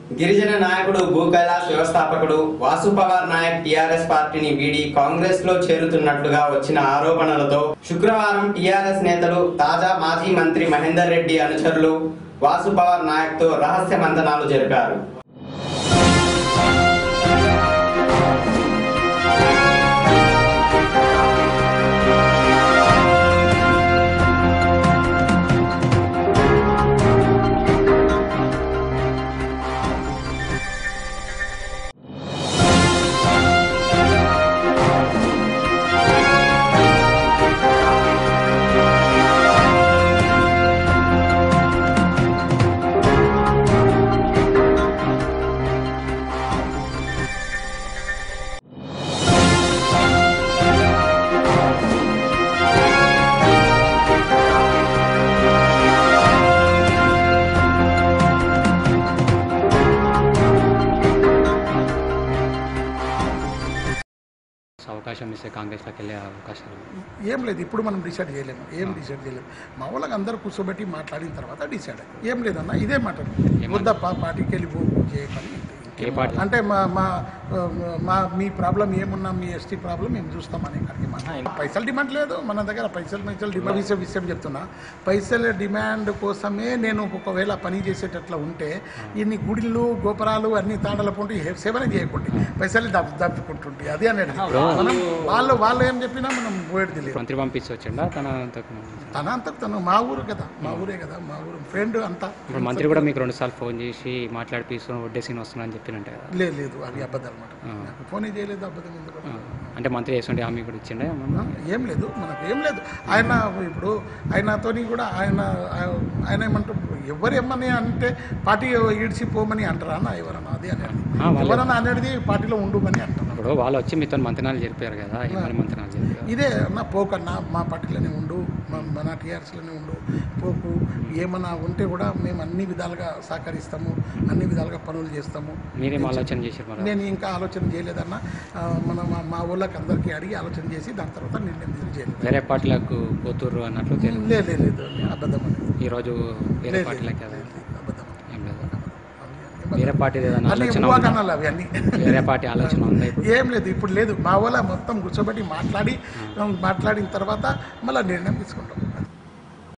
గిరిజన నాయకుడు భూ కైలాస్ వ్యవస్థాపకుడు వాసు పవార్ నాయక్ టిఆర్ఎస్ పార్టీని వీడి కాంగ్రెస్ లో చేరుతున్నట్లుగా వచ్చిన ఆరోపణలతో శుక్రవారం టిఆర్ఎస్ నేతలు తాజా మాజీ మంత్రి మహేందర్ రెడ్డి అనుచరులు వాసు పవార్ నాయక్ తో రహస్య మంతనాలు జరిపారు అవకాశం ఇస్తే కాంగ్రెస్లోకి వెళ్ళే అవకాశాలు ఏం లేదు ఇప్పుడు మనం డిసైడ్ చేయలేము ఏం డిసైడ్ చేయలేము మా వాళ్ళకి అందరూ కూర్చోబెట్టి మాట్లాడిన తర్వాత డిసైడ్ ఏం లేదన్న ఇదే మాట వద్దప్ప పార్టీకి వెళ్ళి పో చేయకని ఏ పార్టీ అంటే మా మా మా మీ ప్రాబ్లం ఏమున్నా మీ ఎస్టీ ప్రాబ్లం మేము చూస్తామని ఇక్కడికి మాట పైసలు డిమాండ్ లేదు మన దగ్గర పైసలు పైసలు డిమాండ్ విషయం విషయం చెప్తున్నా పైసల డిమాండ్ కోసమే నేను ఒకవేళ పని చేసేటట్ల ఉంటే ఇన్ని గుడిలు గోపురాలు అన్ని తాండల పొంటి సేవనే చేయకుండా పైసలు దప్పు దప్పుకుంటుంటాయి అది అనేది మనం వాళ్ళు వాళ్ళు ఏం చెప్పినా మనం పోయేది లేదు మంత్రి పంపించి వచ్చిండా తన అంతకు తన అంతకు తను మా ఊరు కదా మా ఊరే కదా మా ఊరు ఫ్రెండ్ అంతా ఇప్పుడు మంత్రి కూడా మీకు రెండు సార్లు ఫోన్ చేసి మాట్లాడి తీసుకుని వడ్డేసిన వస్తున్నా అని చెప్పినంట కదా లేదు లేదు అవి అబద్ధాలు అనమాట నాకు ఫోనే చేయలేదు అబద్ధం ఎందుకు ఆ, అంటే మంత్రి చేస్తుంటే హామీ కూడా ఇచ్చిండే ఆ, ఏం లేదు మనకు ఏం లేదు ఆయన ఇప్పుడు ఆయనతోని కూడా ఆయన ఆయన ఏమంటారు ఎవరు ఏమని అంటే పార్టీ ఈడ్చి పోమని అంటారా అన్న ఎవరన్నా అది అనేది ఆ, వాళ్ళే. ఎవరన్నా అనేది పార్టీలో ఉండుమని అంటున్నారు ఇప్పుడు వాళ్ళు వచ్చి మీతో మంత్రినాలు జరిపారు కదా ఏమని మంత్రినాలు జరిపారు ఇదే అన్న పోకన్నా మా పార్టీలోనే ఉండు మా- మన టీఆర్ఎస్లోనే ఉండు పోకు ఏమన్నా ఉంటే కూడా మేము అన్ని విధాలుగా సహకరిస్తాము అన్ని విధాలుగా పనులు చేస్తాము మీరేం ఆలోచన చేశారు మరి నేను ఇంకా ఆలోచన చేయలేదన్న ఆ, మన మా- మా ఊళ్ళకి అందరికీ అడిగి ఆలోచన చేసి దాని తర్వాత నిర్ణయం తీసుకుని చేయలేదు వేరే పార్టీలకు పోతుర్రు అన్నట్లు తెలియదు లేదు లేదు అబద్ధం అనేది ఈరోజు వేరే లేదు, పార్టీలకి కదా లేదు, అబద్ధం ఏం లేదు అబద్ధం. వేరే పార్టీ ఏదైనా అన్ని ఆలోచన ఉందా? ఊహాగానాలు అవి అన్ని వేరే పార్టీ ఆలోచన ఉందా ఇప్పుడు ఏం లేదు ఇప్పుడు లేదు మా వాళ్ళ మొత్తం కూర్చోబెట్టి మాట్లాడి మాట్లాడిన తర్వాత మళ్ళీ నిర్ణయం తీసుకుంటాం